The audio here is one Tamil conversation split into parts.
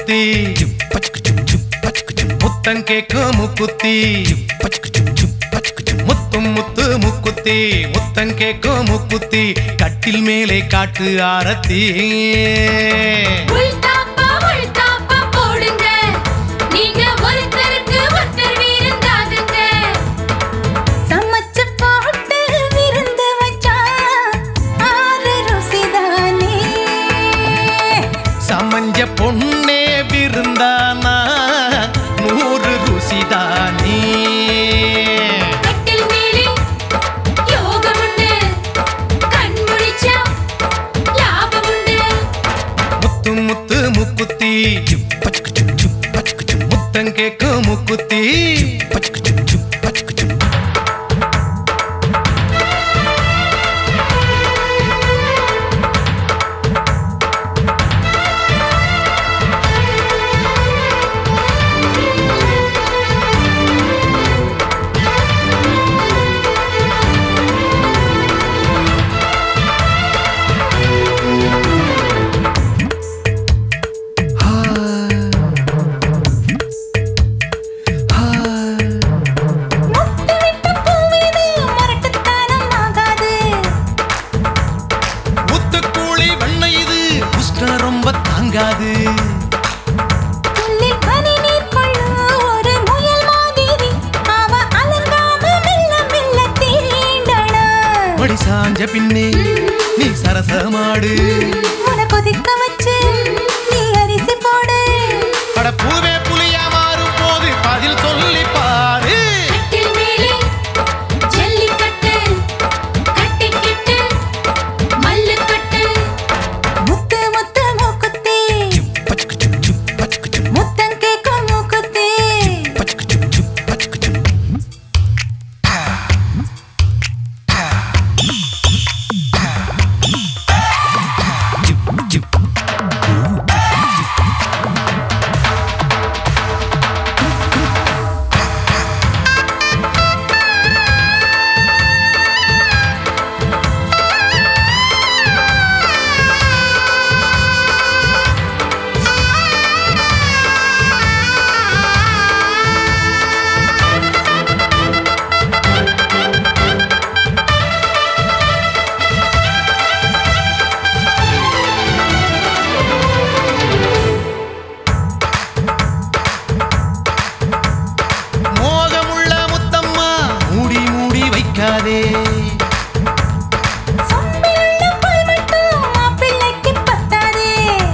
முக்குத்தி முத்தம் கேக்கும் முக்குத்தி முத்தும் முத்து முக்குத்தி முத்தம் கேக்கும் முக்குத்தி கட்டில் மேலே காட்டு ஆரத்தி உள்தாப்பா உள்தாப்பா போடுங்க நீங்க ஒருத்தருக்கு ஒருத்தர் விருந்தாகுங்க சமைச்சு போட்டு விருந்து வச்சா ஆறு ருசிதானே சமஞ்ச பொண்ணே விருந்தானா நூறு ருசிதானே கட்டில் மேலே யோகம் உண்டு கண் முழிச்சா லாபம் உண்டு முத்து முத்து முக்குத்தி முத்தம் கேக்கும் முக்குத்தி முட்டு விட்ட பூவிது மரட்டுத்தனம் ஆகாது முத்துக்கூளி வண்ண இது உஷ்ணம் ரொம்ப தாங்காது புல்லில் பனி நீர் கொள்ளும் ஒரு முயல் மாதிரி அவ அலங்காம மெல்ல மெல்ல தீண்டணும் மடி சாஞ்ச பின்னே நீ சரசமாடு உன கொதிக்க வச்சு நீ அரிசி போடு பட பூவே புலியா மாறும் போது பதில் சொல்லி பாரு கட்டில் மேலே ஜல்லிக்கட்டு கட்டிக்கிட்டு மல்லுக்கட்டு முத்து முத்து மூக்குத்தி முத்தம் கேக்கும் மூக்குத்தி மோகமுள்ள முத்தம்மா மூடி மூடி வைக்காதே சொம்பிலுள்ள புல் மட்டும் மாப்பிள்ளைக்கு பத்தாதே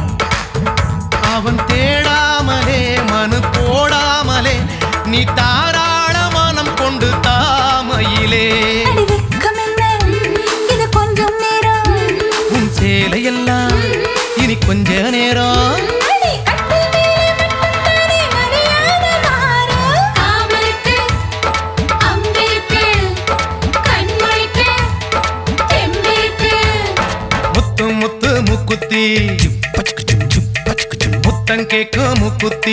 அவன் தேடாமலே மனு போடாமலே நீ தாராள மனம் கொண்டு தாமையிலே அடி வெக்கம் என்ன இது கொஞ்சம் நேரம் உன் சேலையெல்லாம் இனி கொஞ்ச நேரம் அடி கட்டில் மேலே மட்டும்தானே மரியாதை மாறும் காமலுக்கு அம்பிருக்கு கண்மொழிக்கு தெம்பிருக்கு முத்து முத்து முக்குத்தி முத்தம் கேக்கும் முக்குத்தி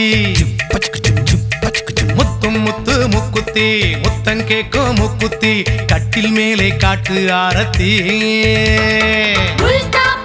முத்தும் முத்து முக்குத்தி முத்தம் கேக்கும் முக்குத்தி கட்டில் மேலே காட்டு ஆரத்தி உள்தாப்பா